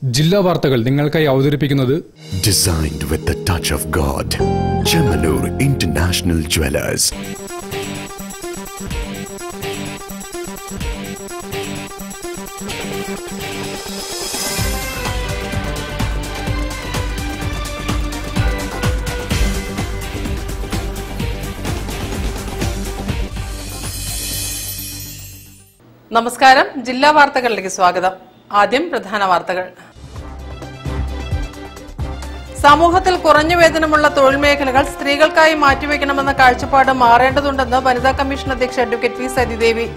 ജില്ലാ വാർത്തകൾ നിങ്ങൾക്കായി അവതരിപ്പിക്കുന്നത് Designed with the touch of God. Chemalur International Jewelers. നമസ്കാരം ജില്ലാ വാർത്തകളിലേക്ക് സ്വാഗതം ആദ്യം പ്രധാന വാർത്തകൾ സമൂഹത്തിൽ കുറഞ്ഞ വേതനമുള്ള തൊഴിൽ മേഖലകൾ സ്ത്രീകൾക്കായി മാറ്റിവെക്കണമെന്ന കാഴ്ചപ്പാട് മാറേണ്ടതുണ്ടെന്ന് വനിതാ കമ്മീഷൻ അധ്യക്ഷ advocate V Sathidevi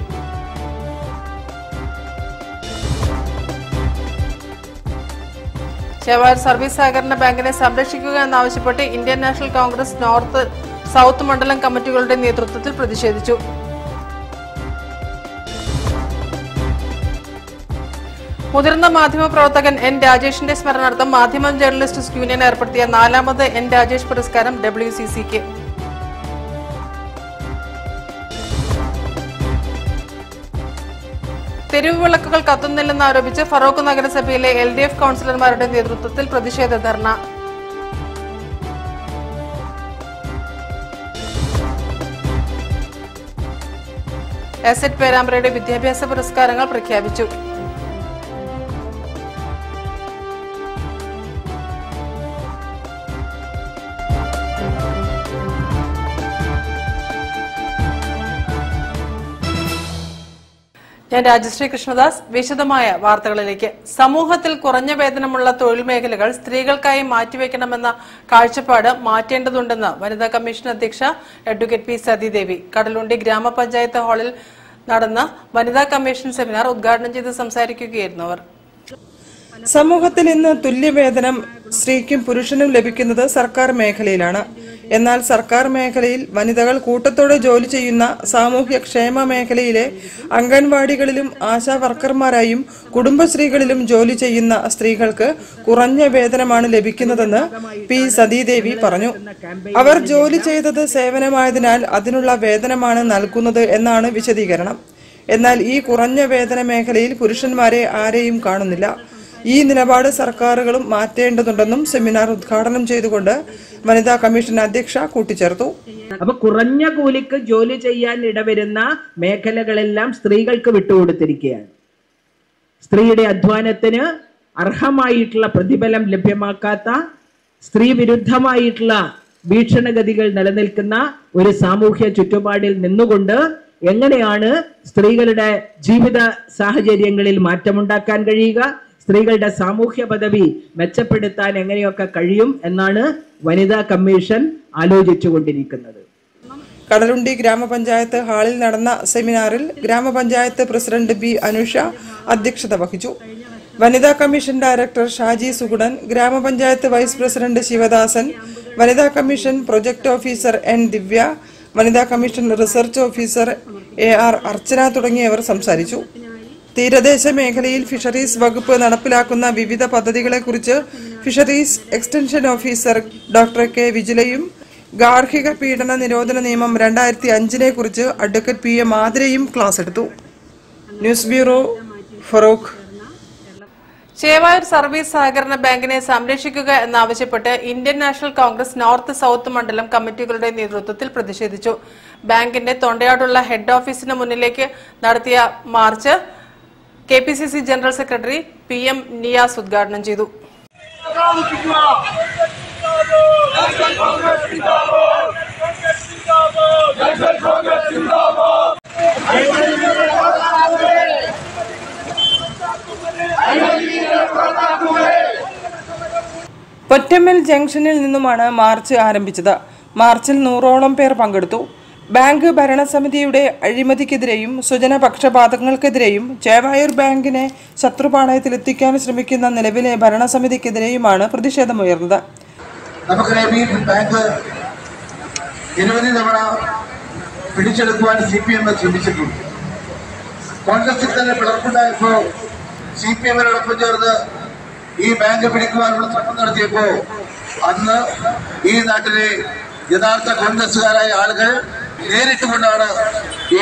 Chevayur service സഹകരണ ബാങ്കിനെ സംരക്ഷിക്കുക എന്നാവശ്യപ്പെട്ട് Indian National Congress north south മണ്ഡലം കമ്മിറ്റികളുടെ നേതൃത്വത്തിൽ പ്രതിഷേധിച്ചു മുതിർന്ന മാധ്യമപ്രവർത്തകൻ എൻ രാജേഷിന്റെ സ്മരണാർത്ഥം മാധ്യമ ജേർണലിസ്റ്റ് യൂണിയൻ ഏർപ്പെടുത്തിയ നാലാമത് എൻ രാജേഷ് പുരസ്കാരം ഡബ്ല്യു സി സിക്ക് തെരുവ് വിളക്കുകൾ കത്തുന്നില്ലെന്ന് ആരോപിച്ച് ഫറോക്ക് നഗരസഭയിലെ എൽ ഡി എഫ് കൌൺസിലർമാരുടെ നേതൃത്വത്തിൽ പ്രതിഷേധ ധർണ എസറ്റ് പേരാമ്പ്രയുടെ വിദ്യാഭ്യാസ പുരസ്കാരങ്ങൾ പ്രഖ്യാപിച്ചു ഞാൻ രാജശ്രീ കൃഷ്ണദാസ് വിശദമായ വാർത്തകളിലേക്ക് സമൂഹത്തിൽ കുറഞ്ഞ വേതനമുള്ള തൊഴിൽ മേഖലകൾ സ്ത്രീകൾക്കായി മാറ്റിവെക്കണമെന്ന കാഴ്ചപ്പാട് മാറ്റേണ്ടതുണ്ടെന്ന് വനിതാ കമ്മീഷൻ അധ്യക്ഷ അഡ്വക്കേറ്റ് പി സതീദേവി കടലുണ്ടി ഗ്രാമപഞ്ചായത്ത് ഹാളിൽ നടന്ന വനിതാ കമ്മീഷൻ സെമിനാർ ഉദ്ഘാടനം ചെയ്ത് സംസാരിക്കുകയായിരുന്നു അവർ സമൂഹത്തിൽ ഇന്ന് തുല്യവേതനം സ്ത്രീക്കും പുരുഷനും ലഭിക്കുന്നത് സർക്കാർ മേഖലയിലാണ് എന്നാൽ സർക്കാർ മേഖലയിൽ വനിതകൾ കൂട്ടത്തോടെ ജോലി ചെയ്യുന്ന സാമൂഹ്യ ക്ഷേമ മേഖലയിലെ അംഗൻവാടികളിലും ആശാ വർക്കർമാരായും കുടുംബശ്രീകളിലും ജോലി ചെയ്യുന്ന സ്ത്രീകൾക്ക് കുറഞ്ഞ വേതനമാണ് ലഭിക്കുന്നതെന്ന് പി സതീദേവി പറഞ്ഞു അവർ ജോലി ചെയ്തത് സേവനമായതിനാൽ അതിനുള്ള വേതനമാണ് നൽകുന്നത് എന്നാണ് വിശദീകരണം എന്നാൽ ഈ കുറഞ്ഞ വേതന മേഖലയിൽ പുരുഷന്മാരെ ആരെയും കാണുന്നില്ല ഈ നിലപാട് സർക്കാരുകളും മാറ്റേണ്ടതുണ്ടെന്നും സെമിനാർ ഉദ്ഘാടനം ചെയ്തുകൊണ്ട് വനിതാ കമ്മീഷൻ അധ്യക്ഷ കൂട്ടിച്ചേർത്തു അപ്പൊ കുറഞ്ഞ കൂലിക്ക് ജോലി ചെയ്യാൻ ഇടവരുന്ന മേഖലകളെല്ലാം സ്ത്രീകൾക്ക് വിട്ടുകൊടുത്തിരിക്കുകയാണ് സ്ത്രീയുടെ അധ്വാനത്തിന് അർഹമായിട്ടുള്ള പ്രതിഫലം ലഭ്യമാക്കാത്ത സ്ത്രീ വിരുദ്ധമായിട്ടുള്ള ഭീഷണഗതികൾ നിലനിൽക്കുന്ന ഒരു സാമൂഹ്യ ചുറ്റുപാടിൽ നിന്നുകൊണ്ട് എങ്ങനെയാണ് സ്ത്രീകളുടെ ജീവിത സാഹചര്യങ്ങളിൽ മാറ്റമുണ്ടാക്കാൻ കഴിയുക സ്ത്രീകളുടെ സാമൂഹ്യ പദവി മെച്ചപ്പെടുത്താൻ എങ്ങനെയൊക്കെ കഴിയും എന്നാണ് വനിതാ കമ്മീഷൻ ആലോചിച്ചുകൊണ്ടിരിക്കുന്നത് കടലുണ്ടി ഗ്രാമപഞ്ചായത്ത് ഹാളിൽ നടന്ന സെമിനാറിൽ ഗ്രാമപഞ്ചായത്ത് പ്രസിഡന്റ് ബി അനുഷ അധ്യക്ഷത വഹിച്ചു വനിതാ കമ്മീഷൻ ഡയറക്ടർ ഷാജി സുഗുണൻ ഗ്രാമപഞ്ചായത്ത് വൈസ് പ്രസിഡന്റ് ശിവദാസൻ വനിതാ commission project officer N Divya വനിതാ commission research officer A R Archana തുടങ്ങിയവർ സംസാരിച്ചു തീരദേശ മേഖലയിൽ ഫിഷറീസ് വകുപ്പ് നടപ്പിലാക്കുന്ന വിവിധ പദ്ധതികളെക്കുറിച്ച് fisheries extension officer doctor K വിജിലയും ഗാർഹിക പീഡന നിരോധന നിയമം രണ്ടായിരത്തി അഞ്ചിനെ കുറിച്ച് അഡ്വക്കേറ്റ് പി എം ആതിരയും ക്ലാസ് എടുത്തു news bureau Farook Chevayur service സഹകരണ ബാങ്കിനെ സംരക്ഷിക്കുക എന്നാവശ്യപ്പെട്ട് Indian National Congress north south മണ്ഡലം കമ്മിറ്റികളുടെ നേതൃത്വത്തിൽ പ്രതിഷേധിച്ചു ബാങ്കിന്റെ തൊണ്ടയാടുള്ള ഹെഡ് ഓഫീസിന് മുന്നിലേക്ക് നടത്തിയ march K P C C general secretary P M Niyas ഉദ്ഘാടനം ചെയ്തു പൊറ്റമ്മൽ ജംഗ്ഷനിൽ നിന്നുമാണ് മാർച്ച് ആരംഭിച്ചത് മാർച്ചിൽ നൂറോളം പേർ പങ്കെടുത്തു ബാങ്ക് ഭരണസമിതിയുടെ അഴിമതിക്കെതിരെയും സുജന പക്ഷപാതങ്ങൾക്കെതിരെയും ചേവായൂർ ബാങ്കിനെ ശത്രുപാളയത്തിലെത്തിക്കാൻ ശ്രമിക്കുന്ന നിലവിലെ ഭരണസമിതിക്കെതിരെയുമാണ് പ്രതിഷേധമുയർന്നത് നമുക്കറിയാം ഈ ബാങ്ക് നിരവധി തവണ പിടിച്ചെടുക്കുവാൻ സി പി എം ശ്രമിച്ചിട്ടുണ്ട് കോൺഗ്രസിൽ തന്നെ പിളർപ്പുണ്ടായപ്പോ സി പി എമ്മിനോടൊപ്പം ചേർന്ന് ഈ ബാങ്ക് പിടിക്കുവാനുള്ള ശ്രമം നടത്തിയപ്പോ അന്ന് ഈ നാട്ടിലെ യഥാർത്ഥ കോൺഗ്രസുകാരായ ആളുകൾ നേരിട്ടുകൊണ്ടാണ് ഈ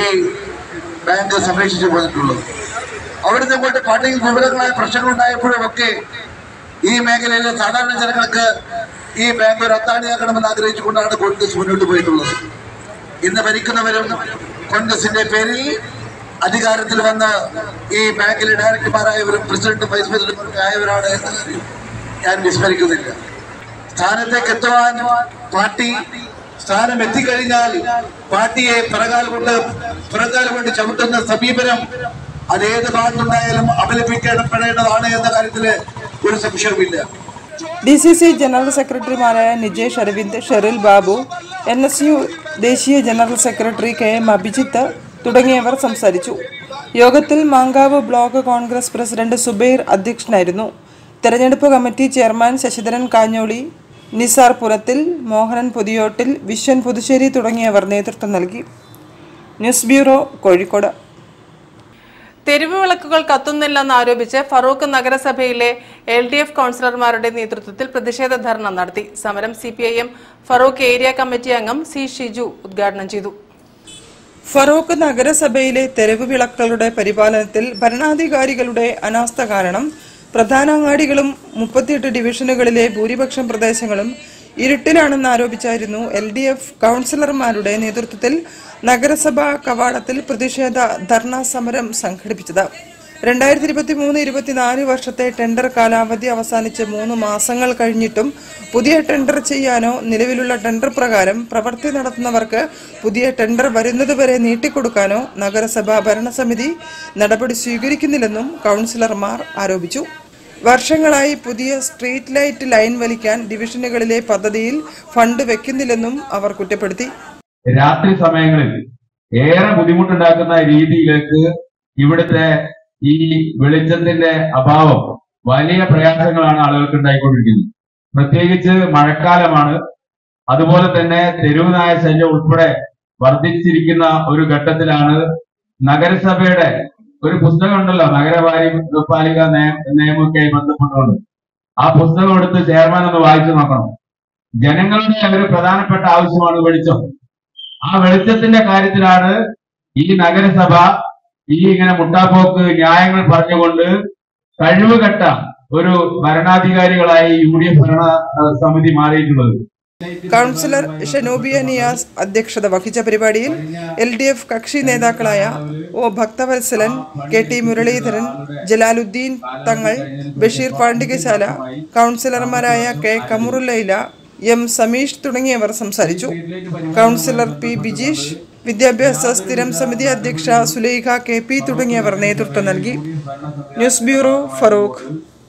ബാങ്ക് സംരക്ഷിച്ചു പോന്നിട്ടുള്ളത് അവിടുന്ന് ഇങ്ങോട്ട് പാർട്ടിയിൽ വിവിധങ്ങളായ പ്രശ്നങ്ങൾ ഉണ്ടായപ്പോഴും ഒക്കെ ഈ മേഖലയിലെ സാധാരണ ജനങ്ങൾക്ക് ഈ ബാങ്ക് ഒരു അത്താണിയാക്കണമെന്ന് ആഗ്രഹിച്ചുകൊണ്ടാണ് കോൺഗ്രസ് മുന്നോട്ട് പോയിട്ടുള്ളത് ഇന്ന് ഭരിക്കുന്നവരും കോൺഗ്രസിന്റെ പേരിൽ അധികാരത്തിൽ വന്ന് ഈ ബാങ്കിലെ ഡയറക്ടർമാരായവരും പ്രസിഡന്റ് വൈസ് പ്രസിഡന്റ് ആയവരാണ് എന്ന കാര്യം ഞാൻ വിസ്മരിക്കുന്നില്ല സ്ഥാനത്തേക്ക് എത്തുവാൻ പാർട്ടി സ്ഥാനം എത്തിക്കഴിഞ്ഞാൽ പാർട്ടിയെ പിറകാൽ കൊണ്ട് പിറകാൽ കൊണ്ട് ചവിട്ടുന്ന സമീപനം അതേത് ഭാഗത്തുണ്ടായാലും അപലപിക്കപ്പെടേണ്ടതാണ് എന്ന കാര്യത്തില് ഒരു സംശയവുമില്ല ഡി സി സി ജനറൽ സെക്രട്ടറിമാരായ Nijesh Aravind Sheril Babu N S U ദേശീയ general secretary K M Abhijith തുടങ്ങിയവർ സംസാരിച്ചു യോഗത്തിൽ മാങ്കാവ് ബ്ലോക്ക് കോൺഗ്രസ് പ്രസിഡന്റ് സുബൈർ അധ്യക്ഷനായിരുന്നു തെരഞ്ഞെടുപ്പ് കമ്മിറ്റി ചെയർമാൻ ശശിധരൻ കാഞ്ഞോളി നിസാർ പുരത്തിൽ മോഹനൻ പുതിയോട്ടിൽ വിശ്വൻ പുതുശ്ശേരി തുടങ്ങിയവർ നേതൃത്വം നൽകി ന്യൂസ് ബ്യൂറോ കോഴിക്കോട് തെരുവ് വിളക്കുകൾ കത്തുന്നില്ലെന്ന് ആരോപിച്ച് ഫറൂഖ് നഗരസഭയിലെ എൽ ഡി എഫ് കൌൺസിലർമാരുടെ നേതൃത്വത്തിൽ പ്രതിഷേധ ധർണ നടത്തി സമരം C P I M Farook area committee അംഗം സി ഷിജു ഉദ്ഘാടനം ചെയ്തു ഫറൂഖ് നഗരസഭയിലെ തെരുവ് വിളക്കുകളുടെ പരിപാലനത്തിൽ ഭരണാധികാരികളുടെ അനാസ്ഥ കാരണം പ്രധാന അങ്ങാടികളും മുപ്പത്തിയെട്ട് ഡിവിഷനുകളിലെ ഭൂരിപക്ഷം പ്രദേശങ്ങളും ഇരുട്ടിലാണെന്ന് ആരോപിച്ചായിരുന്നു എൽ ഡി എഫ് കൌൺസിലർമാരുടെ നേതൃത്വത്തിൽ നഗരസഭാ കവാടത്തിൽ പ്രതിഷേധ ധർണാ സമരം സംഘടിപ്പിച്ചത് രണ്ടായിരത്തി ഇരുപത്തി മൂന്ന് ഇരുപത്തിനാല് വർഷത്തെ ടെൻഡർ കാലാവധി അവസാനിച്ച് മൂന്ന് മാസങ്ങൾ കഴിഞ്ഞിട്ടും പുതിയ ടെൻഡർ ചെയ്യാനോ നിലവിലുള്ള ടെൻഡർ പ്രകാരം പ്രവൃത്തി നടത്തുന്നവർക്ക് പുതിയ ടെൻഡർ വരുന്നതുവരെ നീട്ടിക്കൊടുക്കാനോ നഗരസഭാ ഭരണസമിതി നടപടി സ്വീകരിക്കുന്നില്ലെന്നും കൌൺസിലർമാർ ആരോപിച്ചു വർഷങ്ങളായി പുതിയ സ്ട്രീറ്റ് ലൈറ്റ് ലൈൻ വലിക്കാൻ ഡിവിഷനുകളിലെ പദ്ധതിയിൽ ഫണ്ട് വെക്കുന്നില്ലെന്നും അവർ കുറ്റപ്പെടുത്തി രാത്രി സമയങ്ങളിൽ ഏറെ ബുദ്ധിമുട്ടുണ്ടാക്കുന്ന രീതിയിലേക്ക് ഇവിടുത്തെ ഈ വെളിച്ചത്തിന്റെ അഭാവം വലിയ പ്രയാസങ്ങളാണ് ആളുകൾക്ക് ഉണ്ടായിക്കൊണ്ടിരിക്കുന്നത് പ്രത്യേകിച്ച് മഴക്കാലമാണ് അതുപോലെ തന്നെ തെരുവ് നായ ശല്യം ഉൾപ്പെടെ വർദ്ധിച്ചിരിക്കുന്ന ഒരു ഘട്ടത്തിലാണ് നഗരസഭയുടെ ഒരു പുസ്തകം ഉണ്ടല്ലോ നഗരപാലി പാലിക നയ- നിയമമൊക്കെയായി ബന്ധപ്പെട്ടുകൊണ്ട് ആ പുസ്തകം എടുത്ത് ചെയർമാൻ ഒന്ന് വായിച്ചു നോക്കണം ജനങ്ങളുടെ ഒരു പ്രധാനപ്പെട്ട ആവശ്യമാണ് വെളിച്ചം ആ വെളിച്ചത്തിന്റെ കാര്യത്തിലാണ് ഈ നഗരസഭ ഈ ഇങ്ങനെ മുട്ടാപ്പോക്ക് ന്യായങ്ങൾ പറഞ്ഞുകൊണ്ട് കഴിവുകെട്ട ഒരു ഭരണാധികാരികളായി യു ഡി എഫ് ഭരണ ഏഹ്, സമിതി മാറിയിട്ടുള്ളത് കൗൺസിലർ ഷനൂബിയ നിയാസ് അധ്യക്ഷത വഹിച്ച പരിപാടിയിൽ എൽ ഡി എഫ് കക്ഷി നേതാക്കളായ O Bhakthavathsalan K T Muraleedharan Jalaluddin Thangal Basheer Pandikasala കൗൺസിലർമാരായ കെ കമറുല്ലൈല എം സമീഷ് തുടങ്ങിയവർ സംസാരിച്ചു കൗൺസിലർ പി ബിജീഷ് വിദ്യാഭ്യാസ സ്ഥിരം സമിതി അധ്യക്ഷ സുലൈഖ കെ പി തുടങ്ങിയവർ നേതൃത്വം നൽകി ന്യൂസ് ബ്യൂറോ ഫറൂഖ്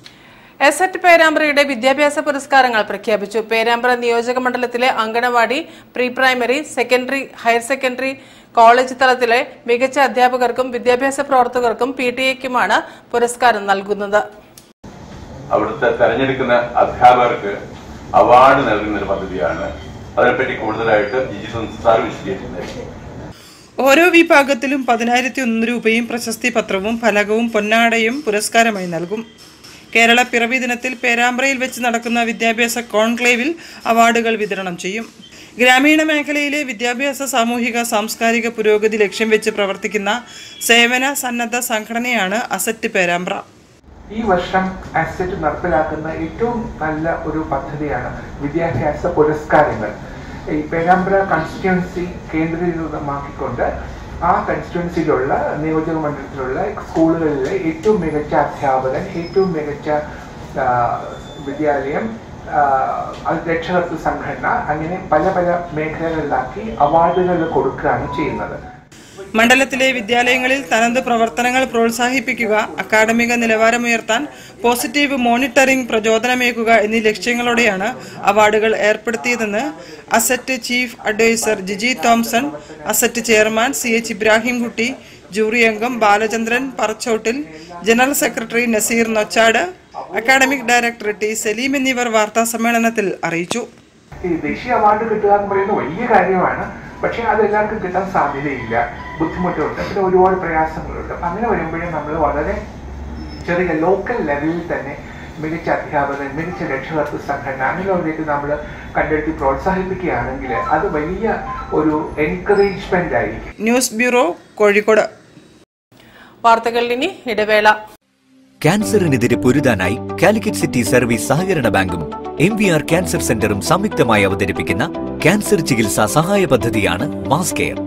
എസറ്റ് പേരാമ്പ്രയുടെ വിദ്യാഭ്യാസ പുരസ്കാരങ്ങൾ പ്രഖ്യാപിച്ചു പേരാമ്പ്ര നിയോജക മണ്ഡലത്തിലെ anganwadi pre primary secondary higher secondary college തലത്തിലെ മികച്ച അധ്യാപകർക്കും വിദ്യാഭ്യാസ പ്രവർത്തകർക്കും പി ടി എക്കുമാണ് പുരസ്കാരം നൽകുന്നത് അവിടുത്തെ തെരഞ്ഞെടുക്കുന്ന അധ്യാപകർക്ക് അവാർഡ് നൽകുന്ന ഒരു പദ്ധതിയാണ് അതിനെപ്പറ്റി കൂടുതലായിട്ട് ജിജി സംസ്ഥാന വിശദീകരിക്കുന്നതായിരിക്കും ഓരോ വിഭാഗത്തിലും പതിനായിരത്തി ഒന്ന് രൂപയും പ്രശസ്തി പത്രവും ഫലകവും പൊന്നാടയും പുരസ്കാരമായി നൽകും കേരള പിറവി ദിനത്തിൽ പേരാമ്പ്രയിൽ വെച്ച് നടക്കുന്ന വിദ്യാഭ്യാസ കോൺക്ലേവിൽ അവാർഡുകൾ വിതരണം ചെയ്യും ഗ്രാമീണ മേഖലയിലെ വിദ്യാഭ്യാസ സാമൂഹിക സാംസ്കാരിക പുരോഗതി ലക്ഷ്യം വെച്ച് പ്രവർത്തിക്കുന്ന സേവന സന്നദ്ധ സംഘടനയാണ് അസറ്റ് പേരാമ്പ്ര ഈ വർഷം അസറ്റ് നടപ്പിലാക്കുന്ന ഏറ്റവും നല്ല ഒരു പദ്ധതിയാണ് വിദ്യാഭ്യാസ പുരസ്കാരങ്ങൾ ഈ പേരാമ്പ്ര കൺസ്റ്റിറ്റ്യുവൻസി കേന്ദ്രീകൃതമാക്കിക്കൊണ്ട് ആ കൺസ്റ്റിറ്റ്യുവൻസിയിലുള്ള നിയോജക മണ്ഡലത്തിലുള്ള സ്കൂളുകളിലെ ഏറ്റവും മികച്ച അധ്യാപകൻ ഏറ്റവും മികച്ച ആ, വിദ്യാലയം ആ, അത് രക്ഷകർത്തൃ സംഘടന അങ്ങനെ പല പല മേഖലകളിലാക്കി അവാർഡുകൾ കൊടുക്കുകയാണ് ചെയ്യുന്നത് മണ്ഡലത്തിലെ വിദ്യാലയങ്ങളിൽ തനത് പ്രവർത്തനങ്ങൾ പ്രോത്സാഹിപ്പിക്കുക അക്കാഡമിക നിലവാരമുയർത്താൻ പോസിറ്റീവ് മോണിറ്ററിംഗ് പ്രചോദനമേകുക എന്നീ ലക്ഷ്യങ്ങളോടെയാണ് അവാർഡുകൾ ഏർപ്പെടുത്തിയതെന്ന് ASSET chief advisor Jiji Thomson ASSET chairman C H Ibrahimkutty jury അംഗം Balachandran Parachottil general secretary Nazeer Nochad academic director T Saleem എന്നിവർ വാർത്താ സമ്മേളനത്തിൽ അറിയിച്ചു ഈ ദേശീയ അവാർഡ് കിട്ടുക എന്ന് പറയുന്നത് വലിയ കാര്യമാണ് പക്ഷെ അത് എല്ലാവർക്കും കിട്ടാൻ സാധ്യതയില്ല ബുദ്ധിമുട്ടുണ്ട് പിന്നെ ഒരുപാട് പ്രയാസങ്ങളുണ്ട് അപ്പൊ അങ്ങനെ വരുമ്പോഴേ നമ്മൾ വളരെ ചെറിയ ലോക്കൽ ലെവലിൽ തന്നെ മികച്ച അധ്യാപകൻ മികച്ച രക്ഷകർത്തൃ സംഘടന അങ്ങനെയുള്ളവരേക്ക് നമ്മൾ കണ്ടെടുത്ത് പ്രോത്സാഹിപ്പിക്കുകയാണെങ്കിൽ അത് വലിയ ഒരു എൻകറേജ്മെന്റ് ആയിരിക്കും ന്യൂസ് ബ്യൂറോ കോഴിക്കോട് വാർത്തകളിൽ ഇനി ഇടവേള ക്യാൻസറിനെതിരെ പൊരുതാനായി കാലിക്കറ്റ് സിറ്റി സർവീസ് സഹകരണ ബാങ്കും എം വി ആർ ക്യാൻസർ സെന്ററും സംയുക്തമായി അവതരിപ്പിക്കുന്ന ക്യാൻസർ ചികിത്സാ സഹായ പദ്ധതിയാണ് mass care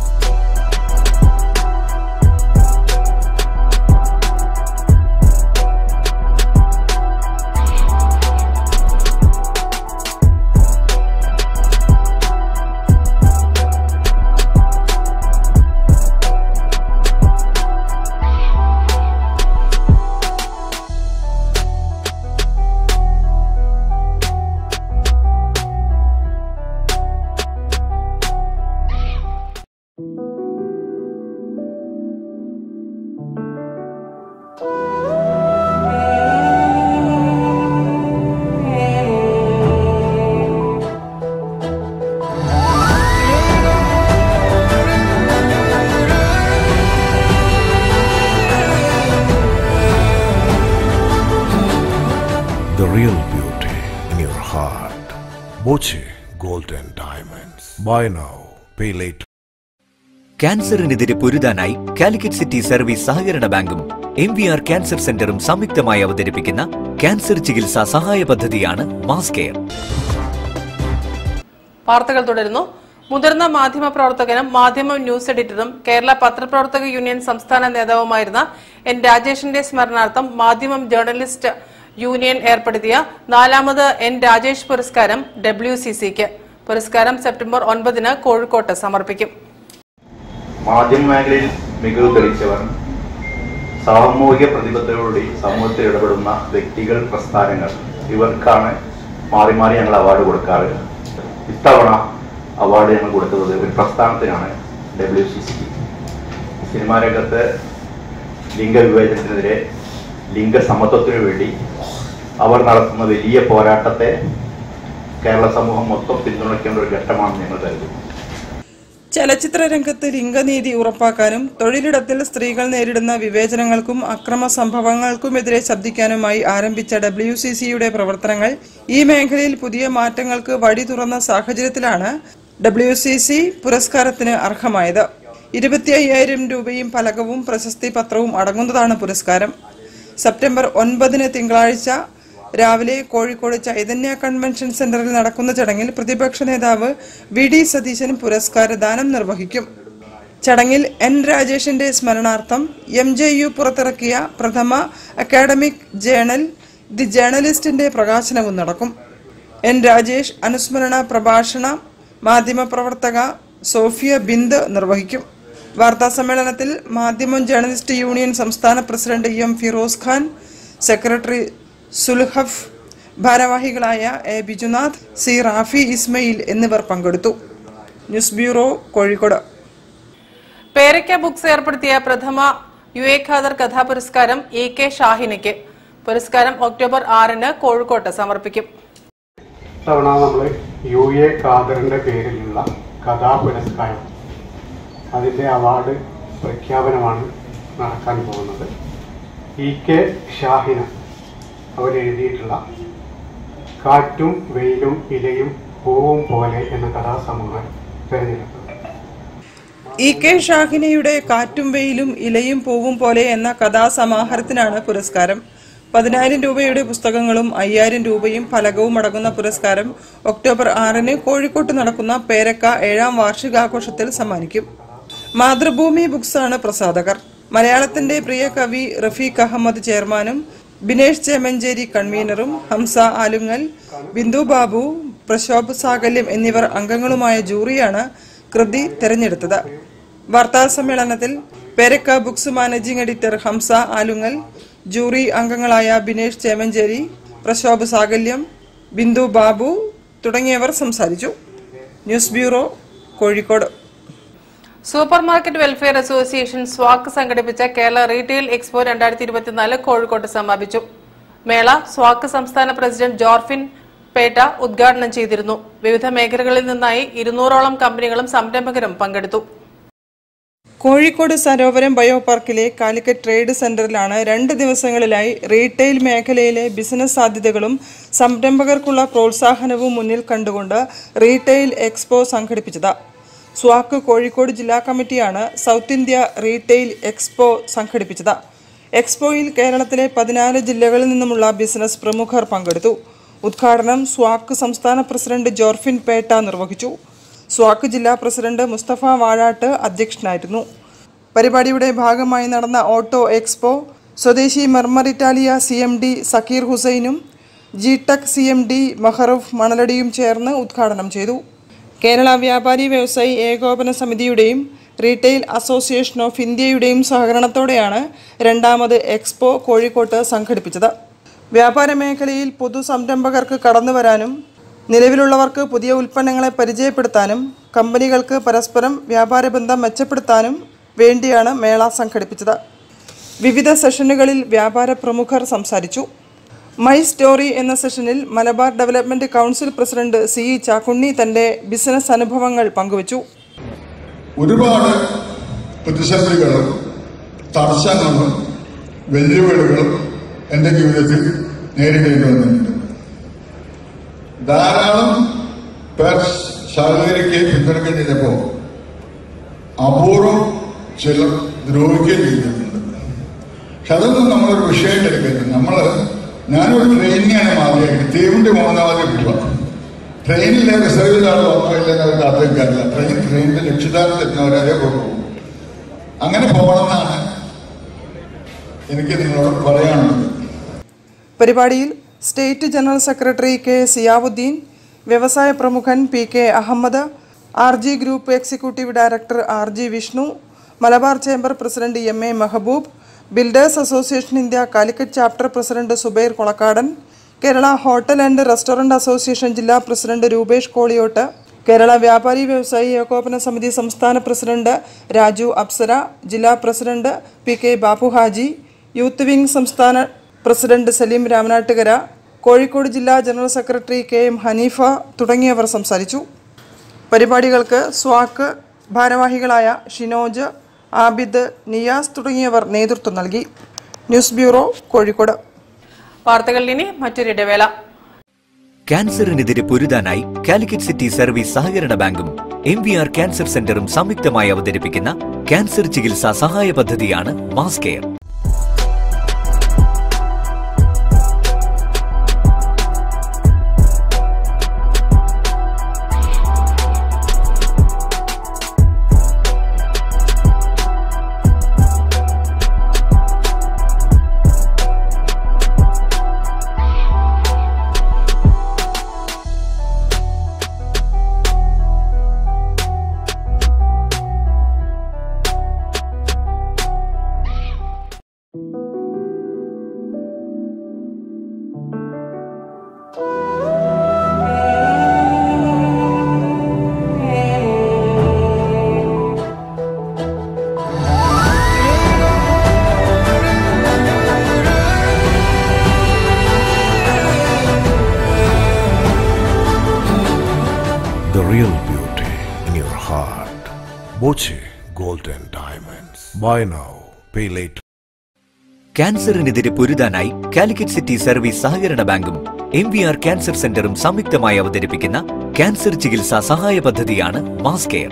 The real beauty in your heart. Boche Golden Diamonds. Buy now, pay later. ക്യാൻസറിനെതിരെ പൊരുതാനായി കാലിക്കറ്റ് സിറ്റി സർവീസ് സഹകരണ ബാങ്കും എം വി ആർ ക്യാൻസർ സെന്ററും സംയുക്തമായി അവതരിപ്പിക്കുന്ന ക്യാൻസർ ചികിത്സാ സഹായ പദ്ധതിയാണ് മാസ് കെയർ വാർത്തകൾ തുടരുന്നു മുതിർന്ന മാധ്യമ പ്രവർത്തകനും മാധ്യമ ന്യൂസ് എഡിറ്ററും കേരള പത്രപ്രവർത്തക യൂണിയൻ സംസ്ഥാന നേതാവുമായിരുന്ന എൻ രാജേഷിന്റെ സ്മരണാർത്ഥം മാധ്യമം ജേർണലിസ്റ്റ് യൂണിയൻ ഏർപ്പെടുത്തിയ നാലാമത് എൻ രാജേഷ് പുരസ്കാരം ഡബ്ല്യു സി സിക്ക് പുരസ്കാരം സെപ്റ്റംബർ ഒൻപതിന് കോഴിക്കോട്ട് സമർപ്പിക്കും മാധ്യമ മേഖലയിൽ മികവ് തെളിയിച്ചവർ സാമൂഹിക പ്രതിബദ്ധതയോടുകൂടി സമൂഹത്തിൽ ഇടപെടുന്ന വ്യക്തികൾ പ്രസ്ഥാനങ്ങൾ ഇവർക്കാണ് മാറി മാറി ഞങ്ങൾ അവാർഡ് കൊടുക്കാറ് ഇത്തവണ അവാർഡ് ഞങ്ങൾ കൊടുക്കുന്നത് ഒരു പ്രസ്ഥാനത്തിനാണ് ഡബ്ല്യു സി സി സിനിമാ രംഗത്ത് ലിംഗവിവേചനത്തിനെതിരെ ലിംഗസമത്വത്തിനു വേണ്ടി അവർ നടത്തുന്ന വലിയ പോരാട്ടത്തെ കേരള സമൂഹം മൊത്തം പിന്തുണയ്ക്കേണ്ട ഒരു ഘട്ടമാണെന്ന് ഞങ്ങൾ കരുതുന്നു ചലച്ചിത്ര രംഗത്ത് ലിംഗനീതി ഉറപ്പാക്കാനും തൊഴിലിടത്തിൽ സ്ത്രീകൾ നേരിടുന്ന വിവേചനങ്ങൾക്കും അക്രമ സംഭവങ്ങൾക്കുമെതിരെ ശബ്ദിക്കാനുമായി ആരംഭിച്ച ഡബ്ല്യു സി സിയുടെ പ്രവർത്തനങ്ങൾ ഈ മേഖലയിൽ പുതിയ മാറ്റങ്ങൾക്ക് വഴി തുറന്ന സാഹചര്യത്തിലാണ് ഡബ്ല്യു സി സി പുരസ്കാരത്തിന് അർഹമായത് ഇരുപത്തി അയ്യായിരം രൂപയും ഫലകവും പ്രശസ്തി പത്രവും അടങ്ങുന്നതാണ് പുരസ്കാരം സെപ്റ്റംബർ ഒൻപതിന് തിങ്കളാഴ്ച രാവിലെ കോഴിക്കോട് ചൈതന്യ കൺവെൻഷൻ സെന്ററിൽ നടക്കുന്ന ചടങ്ങിൽ പ്രതിപക്ഷ നേതാവ് വി ഡി സതീശൻ പുരസ്കാരദാനം നിർവഹിക്കും ചടങ്ങിൽ എൻ രാജേഷിന്റെ സ്മരണാർത്ഥം എം ജെ യു പുറത്തിറക്കിയ പ്രഥമ അക്കാഡമിക് ജേണൽ ദി ജേർണലിസ്റ്റിന്റെ പ്രകാശനവും നടക്കും എൻ രാജേഷ് അനുസ്മരണ പ്രഭാഷണ മാധ്യമപ്രവർത്തക സോഫിയ ബിന്ദ് നിർവഹിക്കും വാർത്താ സമ്മേളനത്തിൽ മാധ്യമം ജേർണലിസ്റ്റ് യൂണിയൻ സംസ്ഥാന president M Firoz Khan secretary Sulhaf ഭാരവാഹികളായ എ ബിജുനാഥ് സി റാഫി ഇസ്മയിൽ എന്നിവർ പങ്കെടുത്തു news bureau Kozhikode Perakka books ഏർപ്പെടുത്തിയ പ്രഥമ യു എ ഖാദർ കഥാപുരസ്കാരം എ കെ ഷാഹിനയ്ക്ക് പുരസ്കാരം ഒക്ടോബർ ആറിന് കോഴിക്കോട്ട് സമർപ്പിക്കും തവണ നമ്മൾ യു എ ഖാദറിന്റെ പേരിലുള്ള കഥാപുരസ്കാരം അതിന്റെ അവാർഡ് പ്രഖ്യാപനമാണ് നടക്കാൻ പോകുന്നത് ഇ കെ ഷാഹിന അവരെഴുതിയിട്ടുള്ള കാറ്റും വെയിലും ഇലയും പൂവും പോലെ എന്ന കഥാസമൂഹം തിരഞ്ഞെടുത്തത് ഇ കെ ഷാഹിനയുടെ കാറ്റും വെയിലും ഇലയും പൂവും പോലെ എന്ന കഥാസമാഹാരത്തിനാണ് പുരസ്കാരം പതിനായിരം രൂപയുടെ പുസ്തകങ്ങളും അയ്യായിരം രൂപയും ഫലകവും അടങ്ങുന്ന പുരസ്കാരം ഒക്ടോബർ ആറിന് കോഴിക്കോട്ട് നടക്കുന്ന പേരക്ക ഏഴാം വാർഷികാഘോഷത്തിൽ സമ്മാനിക്കും മാതൃഭൂമി ബുക്സാണ് പ്രസാധകർ മലയാളത്തിന്റെ പ്രിയ കവി റഫീഖ് അഹമ്മദ് ചെയർമാനും ബിനേഷ് ചേമഞ്ചേരി കൺവീനറും ഹംസ ആലുങ്ങൽ ബിന്ദു ബാബു പ്രശോഭ് സാകല്യം എന്നിവർ അംഗങ്ങളുമായ ജൂറിയാണ് കൃതി തെരഞ്ഞെടുത്തത് വാർത്താ സമ്മേളനത്തിൽ Perakka books managing editor Hamsa Alungal jury അംഗങ്ങളായ ബിനേഷ് ചേമഞ്ചേരി പ്രശോഭ് സാകല്യം ബിന്ദു ബാബു തുടങ്ങിയവർ സംസാരിച്ചു news bureau Kozhikode super market welfare association സ്വാക്ക് സംഘടിപ്പിച്ച കേരള റീറ്റെയിൽ എക്സ്പോ രണ്ടായിരത്തി ഇരുപത്തിനാല് കോഴിക്കോട്ട് സമാപിച്ചു മേള സ്വാക്ക് സംസ്ഥാന പ്രസിഡന്റ് ജോർഫിൻ പേട്ട ഉദ്ഘാടനം ചെയ്തിരുന്നു വിവിധ മേഖലകളിൽ നിന്നായി ഇരുന്നൂറോളം കമ്പനികളും സംരംഭകരും പങ്കെടുത്തു കോഴിക്കോട് സരോവരം ബയോ പാർക്കിലെ കാലിക്കറ്റ് ട്രേഡ് സെന്ററിലാണ് രണ്ട് ദിവസങ്ങളിലായി റീറ്റെയിൽ മേഖലയിലെ ബിസിനസ് സാധ്യതകളും സംരംഭകർക്കുള്ള പ്രോത്സാഹനവും മുന്നിൽ കണ്ടുകൊണ്ട് റീറ്റെയിൽ എക്സ്പോ സംഘടിപ്പിച്ചത് സ്വാക്ക് കോഴിക്കോട് ജില്ലാ കമ്മിറ്റിയാണ് സൗത്ത് ഇന്ത്യ റീറ്റെയിൽ എക്സ്പോ സംഘടിപ്പിച്ചത് എക്സ്പോയിൽ കേരളത്തിലെ പതിനാല് ജില്ലകളിൽ നിന്നുമുള്ള ബിസിനസ് പ്രമുഖർ പങ്കെടുത്തു ഉദ്ഘാടനം സ്വാക്ക് സംസ്ഥാന പ്രസിഡന്റ് ജോർഫിൻ പേട്ട നിർവഹിച്ചു സ്വാക്ക് ജില്ലാ പ്രസിഡന്റ് മുസ്തഫ വാഴാട്ട് അധ്യക്ഷനായിരുന്നു പരിപാടിയുടെ ഭാഗമായി നടന്ന ഓട്ടോ എക്സ്പോ സ്വദേശി Marmar Italia C M D Zakir ഹുസൈനും G tech C M D Mahroof മണലടിയും ചേർന്ന് ഉദ്ഘാടനം ചെയ്തു കേരള വ്യാപാരി വ്യവസായി ഏകോപന സമിതിയുടെയും റീറ്റെയിൽ അസോസിയേഷൻ ഓഫ് ഇന്ത്യയുടെയും സഹകരണത്തോടെയാണ് രണ്ടാമത് എക്സ്പോ കോഴിക്കോട്ട് സംഘടിപ്പിച്ചത് വ്യാപാര മേഖലയിൽ പൊതു സംരംഭകർക്ക് കടന്നുവരാനും നിലവിലുള്ളവർക്ക് പുതിയ ഉൽപ്പന്നങ്ങളെ പരിചയപ്പെടുത്താനും കമ്പനികൾക്ക് പരസ്പരം വ്യാപാര ബന്ധം മെച്ചപ്പെടുത്താനും വേണ്ടിയാണ് മേള സംഘടിപ്പിച്ചത് വിവിധ സെഷനുകളിൽ വ്യാപാര പ്രമുഖർ സംസാരിച്ചു മൈ സ്റ്റോറി എന്ന സെഷനിൽ Malabar development council president C E Chakkunni തന്റെ ബിസിനസ് അനുഭവങ്ങൾ പങ്കുവച്ചു ഒരുപാട് പ്രതിസന്ധികളും തടസ്സങ്ങളും വെല്ലുവിളികളും എൻ്റെ ജീവിതത്തിൽ നേരിടേണ്ടി വന്നിട്ടുണ്ട് ധാരാളം പേർ സഹകരിക്കുകയും പിന്തുണയ്ക്കുകയും ചെയ്തപ്പോൾ അപൂർവം ചിലർ ദ്രോഹിക്കുകയും ചെയ്തിട്ടുണ്ട് പക്ഷെ അതൊന്നും നമ്മളൊരു വിഷയമായിട്ട് എടുക്കരുത് നമ്മൾ ഞാനൊരു ട്രെയിനിങ്ങാണ് മാറിയായിട്ട് തീവണ്ടി മൂന്നാമത് കിട്ടുക ട്രെയിനിലെ റിസർവിൽ ആൾ വന്നോ ഇല്ലെന്ന് അവർ കാത്തിരിക്കാറില്ല ട്രെയിൻ ട്രെയിനിന്റെ ലക്ഷ്യസ്ഥാനത്ത് എത്തുന്നവരെ പോകും അങ്ങനെ പോകണമെന്നാണ് എനിക്ക് നിങ്ങളോട് പറയാനുള്ളത് പരിപാടിയിൽ state general secretary K Ziyauddin വ്യവസായ പ്രമുഖൻ P K Ahmed R G group executive director R G Vishnu Malabar chamber president M A Mehboob builders association India Calicut chapter president Zubair Kolakkadan Kerala hotel and restaurant association ജില്ലാ പ്രസിഡന്റ് രൂപേഷ് കോളിയോട്ട് കേരള വ്യാപാരി വ്യവസായി ഏകോപന സമിതി സംസ്ഥാന പ്രസിഡന്റ് രാജു അപ്സര ജില്ലാ president P K Bappu Haji youth wing സംസ്ഥാന president Saleem Ramanattukara Kozhikode ജില്ലാ general secretary K M Hanifa തുടങ്ങിയവർ സംസാരിച്ചു പരിപാടികൾക്ക് സ്വാക്ക് ഭാരവാഹികളായ ഷിനോജ് ആബിദ് നിയാസ് തുടങ്ങിയവർ നേതൃത്വം നൽകി ന്യൂസ് ബ്യൂറോ കോഴിക്കോട് വാർത്തകളിൽ ഇനി മറ്റൊരു ഇടവേള ക്യാൻസറിനെതിരെ പൊരുതാനായി കാലിക്കറ്റ് സിറ്റി സർവീസ് സഹകരണ ബാങ്കും എം വി ആർ ക്യാൻസർ സെന്ററും സംയുക്തമായി അവതരിപ്പിക്കുന്ന ക്യാൻസർ ചികിത്സാ സഹായ പദ്ധതിയാണ് mass care The real beauty in your heart. Boche Golden Diamonds. Buy now, pay later. ക്യാൻസറിനെതിരെ പൊരുതാനായി കാലിക്കറ്റ് സിറ്റി സർവീസ് സഹകരണ ബാങ്കും എം വി ആർ ക്യാൻസർ സെന്ററും സംയുക്തമായി അവതരിപ്പിക്കുന്ന ക്യാൻസർ ചികിത്സാ സഹായ പദ്ധതിയാണ് മാസ് കെയർ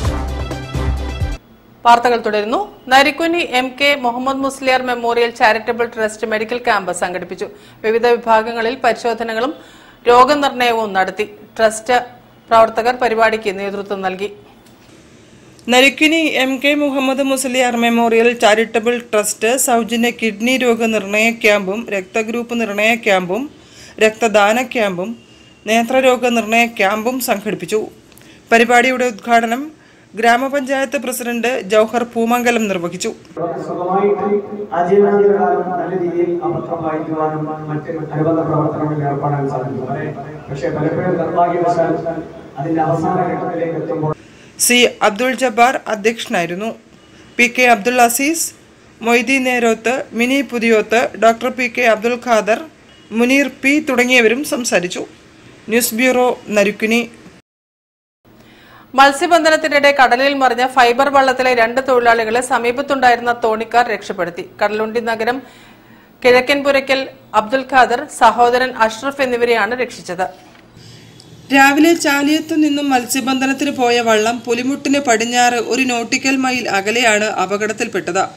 വാർത്തകൾ തുടരുന്നു Narikkuni M K Muhammed Musliyar memorial charitable trust medical camp സംഘടിപ്പിച്ചു വിവിധ വിഭാഗങ്ങളിൽ പരിശോധനകളും രോഗനിർണയവും നടത്തി ട്രസ്റ്റ് പ്രവർത്തകർ പരിപാടിക്ക് നേതൃത്വം നൽകി Narikkuni M K Muhammed Musliyar memorial charitable trust സൗജന്യ കിഡ്നി രോഗനിർണയ ക്യാമ്പും രക്തഗ്രൂപ്പ് നിർണയ ക്യാമ്പും രക്തദാന ക്യാമ്പും നേത്രരോഗ നിർണയ ക്യാമ്പും സംഘടിപ്പിച്ചു പരിപാടിയുടെ ഉദ്ഘാടനം ഗ്രാമപഞ്ചായത്ത് പ്രസിഡന്റ് ജൗഹർ പൂമംഗലം നിർവഹിച്ചു സുഖമായിട്ട് ആജീവനാന്തരകാലം നല്ല രീതിയിൽ ആ പത്രം വായിക്കുവാനും മറ്റ് അനുബന്ധ പ്രവർത്തനങ്ങളിൽ ഏർപ്പെടാൻ സാധിക്കും പക്ഷേ പലപ്പോഴും നിർഭാഗ്യവശാൽ അതിന്റെ അവസാന ഘട്ടത്തിലേക്ക് എത്തുമ്പോൾ സി അബ്ദുൾ ജബ്ബാർ അധ്യക്ഷനായിരുന്നു P K Abdul Azeez Moideen Nerothu Mini Puthiyoth doctor P K Abdul Khader Muneer P തുടങ്ങിയവരും സംസാരിച്ചു ന്യൂസ് ബ്യൂറോ നരുക്കുനി മത്സ്യബന്ധനത്തിനിടെ കടലിൽ മറിഞ്ഞ ഫൈബർ വള്ളത്തിലെ രണ്ട് തൊഴിലാളികളെ സമീപത്തുണ്ടായിരുന്ന തോണിക്കാർ രക്ഷപ്പെടുത്തി കടലുണ്ടി നഗരം കിഴക്കൻപുരയ്ക്കൽ അബ്ദുൽ ഖാദർ സഹോദരൻ അഷ്റഫ് എന്നിവരെയാണ് രക്ഷിച്ചത് രാവിലെ ചാലിയത്തു നിന്നും മത്സ്യബന്ധനത്തിന് പോയ വള്ളം പുലിമുട്ടിന് പടിഞ്ഞാറ് ഒരു നോട്ടിക്കൽ മൈൽ അകലെയാണ് അപകടത്തിൽപ്പെട്ടത്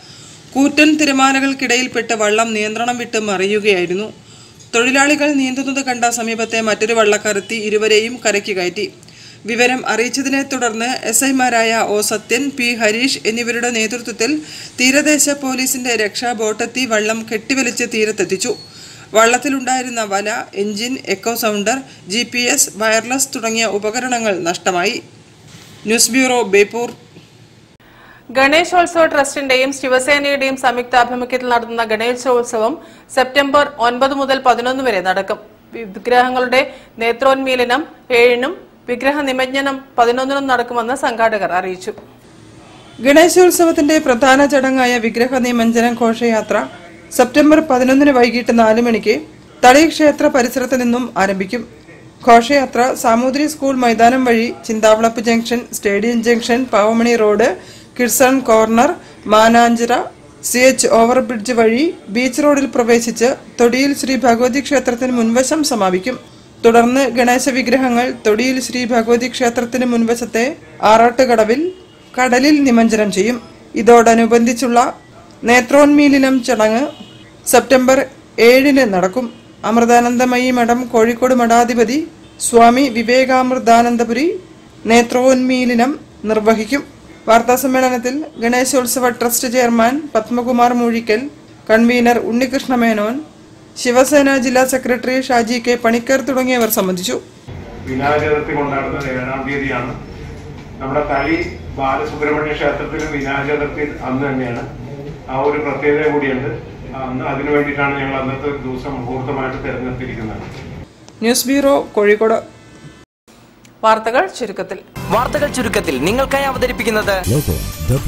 കൂറ്റൻ തിരമാലകൾക്കിടയിൽപ്പെട്ട് വള്ളം നിയന്ത്രണം വിട്ട് മറിയുകയായിരുന്നു തൊഴിലാളികൾ നീന്തുന്നത് കണ്ട സമീപത്തെ മറ്റൊരു വള്ളക്കറുത്തി ഇരുവരെയും കരയ്ക്ക് കയറ്റി വിവരം അറിയിച്ചതിനെ തുടർന്ന് എസ് ഐമാരായ ഒ സത്യൻ പി ഹരീഷ് എന്നിവരുടെ നേതൃത്വത്തിൽ തീരദേശ പോലീസിന്റെ രക്ഷാ ബോട്ടെത്തി വള്ളം കെട്ടിവലിച്ച് തീരത്തെത്തിച്ചു വള്ളത്തിലുണ്ടായിരുന്ന വല engine echo sounder G P S wireless തുടങ്ങിയ ഉപകരണങ്ങൾ നഷ്ടമായി ന്യൂസ് ബ്യൂറോ ബേപ്പൂർ ഗണേശോത്സവ ട്രസ്റ്റിന്റെയും ശിവസേനയുടെയും സംയുക്താഭിമുഖ്യത്തിൽ നടത്തുന്ന ഗണേശോത്സവം സെപ്റ്റംബർ ഒൻപത് മുതൽ പതിനൊന്ന് വരെ നടക്കും വിഗ്രഹങ്ങളുടെ നേത്രോന്മീലനം ഏഴിനും വിഗ്രഹ നിമജ്ജനം പതിനൊന്നിനും നടക്കുമെന്ന് സംഘാടകർ അറിയിച്ചു ഗണേശോത്സവത്തിന്റെ പ്രധാന ചടങ്ങായ വിഗ്രഹ നിമഞ്ജനം ഘോഷയാത്ര സെപ്റ്റംബർ പതിനൊന്നിന് വൈകിട്ട് നാല് മണിക്ക് തളി ക്ഷേത്ര പരിസരത്ത് നിന്നും ആരംഭിക്കും ഘോഷയാത്ര സാമൂതിരി സ്കൂൾ മൈതാനം വഴി Chinthavalappu junction stadium junction Pavamani road Kidson corner Mananchira C H overbridge വഴി ബീച്ച് റോഡിൽ പ്രവേശിച്ച് തൊടിയിൽ ശ്രീ ഭഗവതി ക്ഷേത്രത്തിന് മുൻവശം സമാപിക്കും തുടർന്ന് ഗണേശ വിഗ്രഹങ്ങൾ തൊടിയിൽ ശ്രീ ഭഗവതി ക്ഷേത്രത്തിന് മുൻവശത്തെ ആറാട്ടുകടവിൽ കടലിൽ നിമഞ്ജനം ചെയ്യും ഇതോടനുബന്ധിച്ചുള്ള നേത്രോന്മീലനം ചടങ്ങ് സെപ്റ്റംബർ ഏഴിന് നടക്കും അമൃതാനന്ദമയി മഠം കോഴിക്കോട് മഠാധിപതി സ്വാമി വിവേകാമൃതാനന്ദപുരി നേത്രോന്മീലനം നിർവഹിക്കും വാർത്താസമ്മേളനത്തിൽ ഗണേശോത്സവ trust chairman Padmakumar Moozhikkal convener Unnikrishna Menon Shivsena ജില്ലാ സെക്രട്ടറി ഷാജി കെ പണിക്കർ തുടങ്ങിയവർ സംബന്ധിച്ചു വിനാചതുർത്ഥി കൊണ്ടാടുന്നത് ഏഴാം തീയതിയാണ് നമ്മുടെ തളി ബാലസുബ്രഹ്മണ്യ ക്ഷേത്രത്തിലും വിനാചതുർത്ഥി അന്ന് തന്നെയാണ് ആ ഒരു പ്രത്യേകത കൂടിയുണ്ട് അന്ന് അതിനു വേണ്ടിയിട്ടാണ് ഞങ്ങൾ അന്നത്തെ ദിവസം മുഹൂർത്തമായിട്ട് തിരഞ്ഞെടുത്തിരിക്കുന്നത് ന്യൂസ് ബ്യൂറോ കോഴിക്കോട് വാർത്തകൾ ചുരുക്കത്തിൽ വാർത്തകൾ ചുരുക്കത്തിൽ നിങ്ങൾക്കായി അവതരിപ്പിക്കുന്നത് ലോഗോ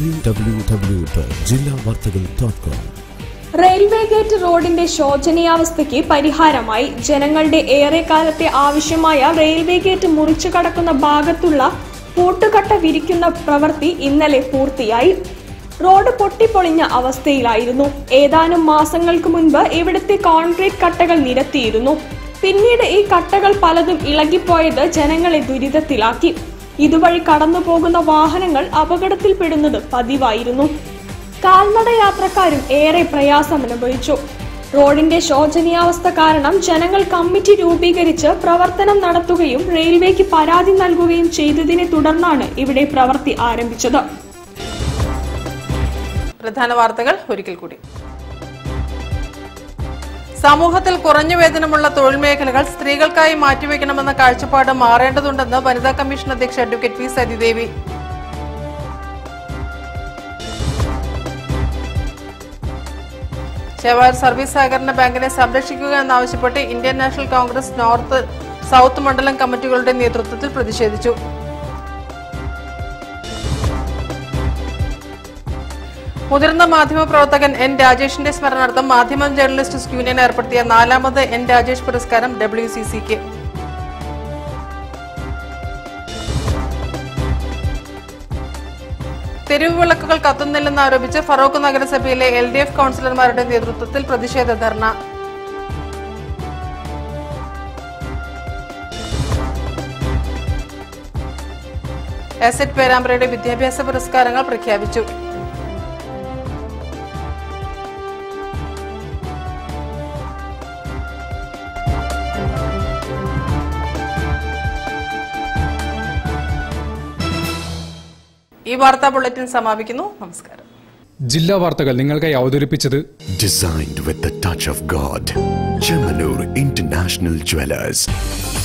www.jillavartagal.com റെയിൽവേ ഗേറ്റ് റോഡിന്റെ ശോചനീയാവസ്ഥയ്ക്ക് പരിഹാരമായി ജനങ്ങളുടെ ഏറെക്കാലത്തെ ആവശ്യമായ റെയിൽവേ ഗേറ്റ് മുറിച്ചു കടക്കുന്ന ഭാഗത്തുള്ള പൂട്ടുകട്ട വിരിക്കുന്ന പ്രവൃത്തി ഇന്നലെ പൂർത്തിയായി റോഡ് പൊട്ടിപ്പൊളിഞ്ഞ അവസ്ഥയിലായിരുന്നു ഏതാനും മാസങ്ങൾക്ക് മുൻപ് ഇവിടുത്തെ കോൺക്രീറ്റ് കട്ടകൾ നിരത്തിയിരുന്നു പിന്നീട് ഈ കട്ടകൾ പലതും ഇളകിപ്പോയത് ജനങ്ങളെ ദുരിതത്തിലാക്കി ഇതുവഴി കടന്നു പോകുന്ന വാഹനങ്ങൾ അപകടത്തിൽപ്പെടുന്നത് പതിവായിരുന്നു കാൽനട യാത്രക്കാരും ഏറെ പ്രയാസം അനുഭവിച്ചു റോഡിന്റെ ശോചനീയാവസ്ഥ കാരണം ജനങ്ങൾ കമ്മിറ്റി രൂപീകരിച്ച് പ്രവർത്തനം നടത്തുകയും റെയിൽവേക്ക് പരാതി നൽകുകയും ചെയ്തതിനെ തുടർന്നാണ് ഇവിടെ പ്രവൃത്തി ആരംഭിച്ചത് പ്രധാന വാർത്തകൾ ഒരിക്കൽ കൂടി സമൂഹത്തിൽ കുറഞ്ഞ വേതനമുള്ള തൊഴിൽ മേഖലകൾ സ്ത്രീകൾക്കായി മാറ്റിവെക്കണമെന്ന കാഴ്ചപ്പാട് മാറേണ്ടതുണ്ടെന്ന് വനിതാ കമ്മീഷൻ അധ്യക്ഷ advocate P Sathidevi Chevayur service സഹകരണ ബാങ്കിനെ സംരക്ഷിക്കുക എന്നാവശ്യപ്പെട്ട് Indian National Congress north south മണ്ഡലം കമ്മിറ്റികളുടെ നേതൃത്വത്തിൽ പ്രതിഷേധിച്ചു മുതിർന്ന മാധ്യമപ്രവർത്തകൻ എൻ രാജേഷിന്റെ സ്മരണാർത്ഥം മാധ്യമ ജേർണലിസ്റ്റ് യൂണിയൻ ഏർപ്പെടുത്തിയ നാലാമത് എൻ രാജേഷ് പുരസ്കാരം ഡബ്ല്യു സി സിക്ക് തെരുവ് വിളക്കുകൾ കത്തുന്നില്ലെന്ന് ആരോപിച്ച് ഫറോക്ക് നഗരസഭയിലെ എൽ ഡി എഫ് കൌൺസിലർമാരുടെ നേതൃത്വത്തിൽ പ്രതിഷേധ ധർണ എസറ്റ് പേരാമ്പ്രയുടെ വിദ്യാഭ്യാസ പുരസ്കാരങ്ങൾ പ്രഖ്യാപിച്ചു ഈ വാർത്താ ബുള്ളറ്റിൻ സമാപിക്കുന്നു നമസ്കാരം ജില്ലാ വാർത്തകൾ നിങ്ങൾക്കായി അവതരിപ്പിച്ചത് Designed with the touch of God. Chemanur International Jewelers.